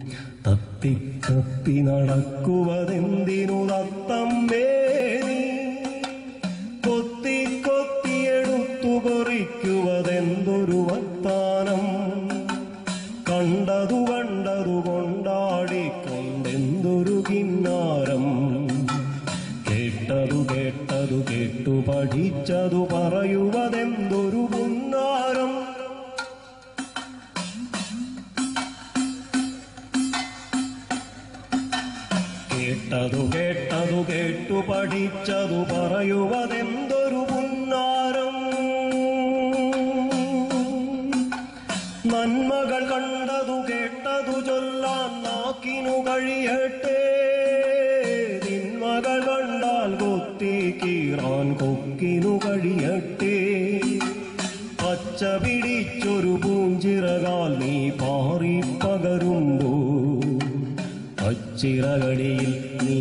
തത്തിത്തത്തി നടക്കുവതെന്തിനു തത്തമ്മേ നീ കൊത്തി കൊത്തിയെടുത്തു കൊറിക്കുവതെന്തൊരു വർത്താനം കണ്ടതു കണ്ടതു കൊണ്ടാടിക്കൊണ്ടെന്തൊരു കിന്നാരം കേട്ടതു കേട്ടതു കേട്ടു പഠിച്ചതു പറയുവതെന്തൊരു പുന്നാരം കേട്ടതു കേട്ടതു കേട്ടു പഠിച്ചതു പറയുവതെന്തൊരു പുന്നാരം നന്മകൾ കണ്ടതു കേട്ടതു ചൊല്ലാൻ നാക്കിനു കഴിയട്ടെ തിന്മകൾ കണ്ടാൽ കൊത്തി കീറാൻ കൊക്കിനു കഴിയട്ടെ പച്ച പിടിച്ചൊരു പൂഞ്ചിറകാൽ നീ പാറി പകരുമ്പോ അച്ചിറകളിൽ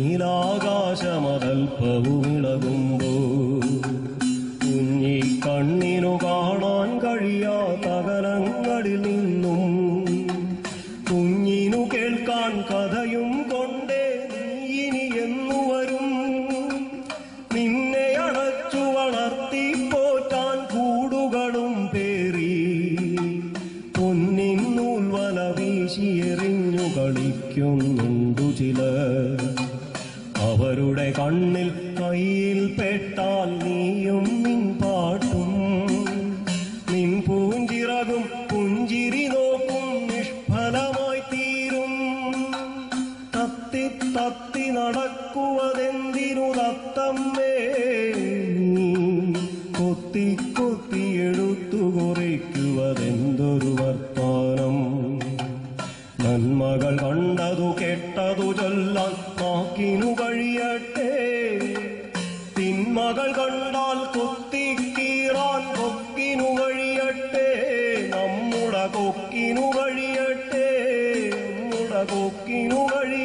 നീലാകാശമതൽപ്പവുമിളകുമ്പോ കുഞ്ഞി കണ്ണിനു കാണാൻ കഴിയാത്ത അകലങ്ങളിൽ നിന്നും കുഞ്ഞിനു കേൾക്കാൻ കഥയും കൊണ്ടേ നീ ഇനി എന്നു വരും നിന്നെ അടച്ചു വളർത്തി പോറ്റാൻ കൂടുകളും പേറി പൊന്നിൻ നൂൽവല വീശിയെറിഞ്ഞു കളിക്കുന്നുണ്ടു ചിലർ അവരുടെ കണ്ണിൽ കയ്യിൽ പെട്ടാൽ നീയും നിൻ പാട്ടും നിൻ പൂഞ്ചിറകും പുഞ്ചിരി നോക്കും നിഷ്ഫലമായി തീരും തത്തി തത്തി നടക്കുവതെന്തിനു തത്തമ്മേ നീ കൊത്തി കൊത്തി എടുത്തു കുറിക്കുവതെന്തൊരു വർത്താനം നന്മകൾ കണ്ടതു കേട്ടതു ചൊല്ലാൻ നാക്കിനു കഴിയട്ടെ തിന്മകൾ കണ്ടാൽ കൊത്തിക്കീറാൻ കൊക്കിനു കഴിയട്ടെ നമ്മുടെ കൊക്കിനു കഴിയട്ടെ നമ്മുടെ കൊക്കിനു കഴിയട്ടെ